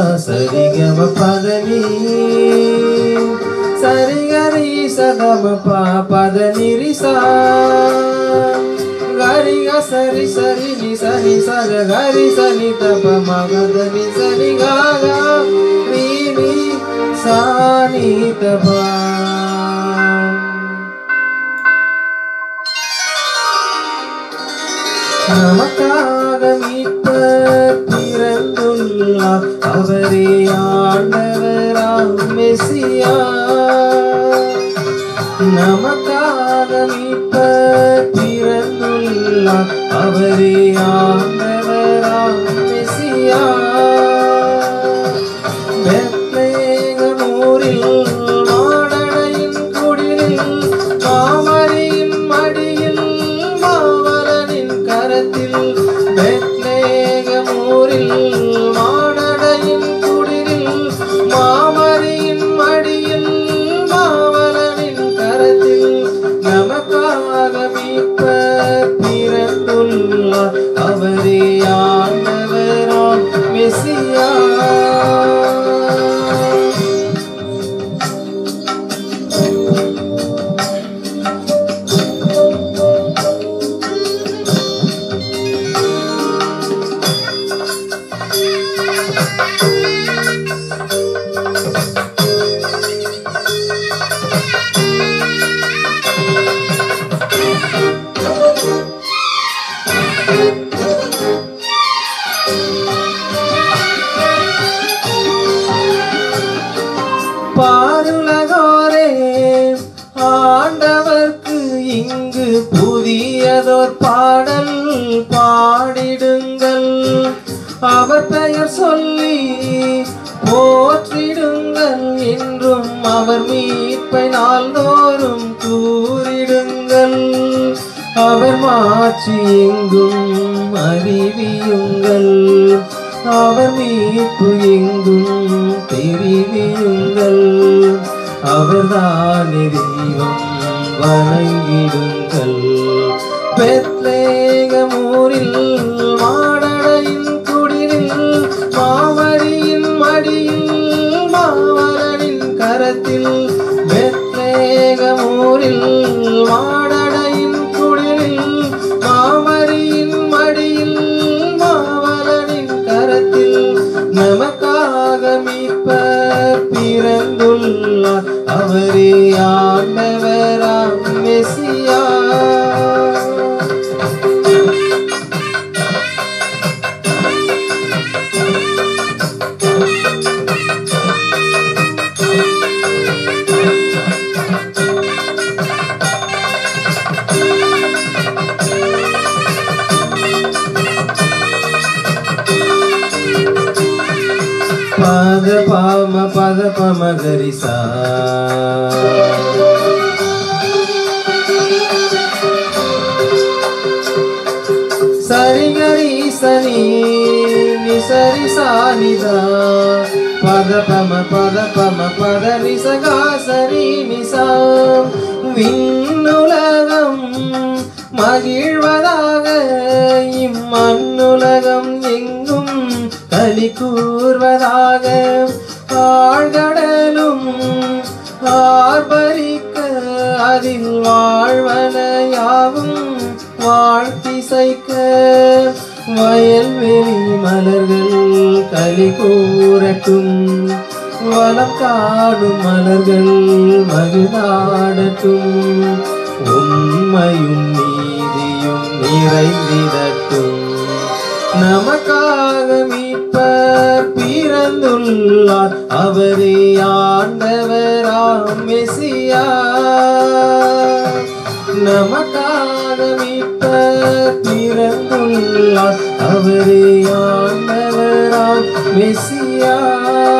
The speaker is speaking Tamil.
சரிகம பதனி சரிகரி சதம பா பத நிரிசா கரிக சரி சரி நி சரி சக கரி சனி தப மகத நி சரி காகா ரீ நி சானி தபா நமக்காக மீட்பர் பிறந்துள்ளார் அவரே ஆண்டவராம் மெசியா நமக்காக மீட்பர் பிறந்துள்ளார் அவரே ஆண்டவராம் மெசியா பெத்லகேமூரில் மாடடையின் குடிலில் மாமரியின் மடியில் மாவலனின் கரத்தில் பெத்லகேமூரில் மாடடையின் குடிலில் மாமரியின் மடியில் மாவலனின் கரத்தில் நமக்காக மீட்பர் பிறந்துள்ளார் அவரே ஆண்டவராம் மெசியா பாருலகோரே ஆண்டவர்க்கு இங்கு புதியதோர் பாடல் பாடிடுங்கள் அவர் பெயர் சொல்லி போற்றிடுங்கள் என்றும் அவர் மீட்பை நாள்தோறும் கூறிடுங்கள் அவர் மாட்சி எங்கும் அறிவியுங்கள் அவர் மீட்பு எங்கும் தெரிவியுங்கள் அவர்தானே தெய்வம் வணங்கிடுங்கள் பெத்லேகமூரில் மாடடையின் குடிலில் மாமரியின் மடியில் மாவலனின் கரத்தில் பெத்லேகமூரில் மாடடையின் குடிலில் மாமரியின் மடியில் மாவலனின் கரத்தில் நமக்காக மீட்பர் பிறந்துள்ளார் அவரே ஆண்டவராம் மெசியா பத பாம பத பம கரிசா சரி கரி சனி நி சரி சானிதா பத பம பத பம பத நிசகா சரி நிசா விண்ணுலகம் மகிழ்வதாக இம்மண்ணுலகம் எங்கும் களி கூர்வதாக ஆழ்கடலும் ஆர்ப்பரிக்க அதில் வாழ்வன யாவும் வாழ்த்திசைக்க வயல்வெளி மலர்கள் களி கூறட்டும் வளம் காடும் மலர்கள் மகிழ்நாடட்டும் உண்மையும் நீதியும் நிறைந்திடட்டும் நமக்காக மீட்பர் பிறந்துள்ளார் அவரே ஆண்டவராம் மெசியா நமக்காக மீட்பர் பிறந்துள்ளார் அவரே ஆண்டவராம் மெசியா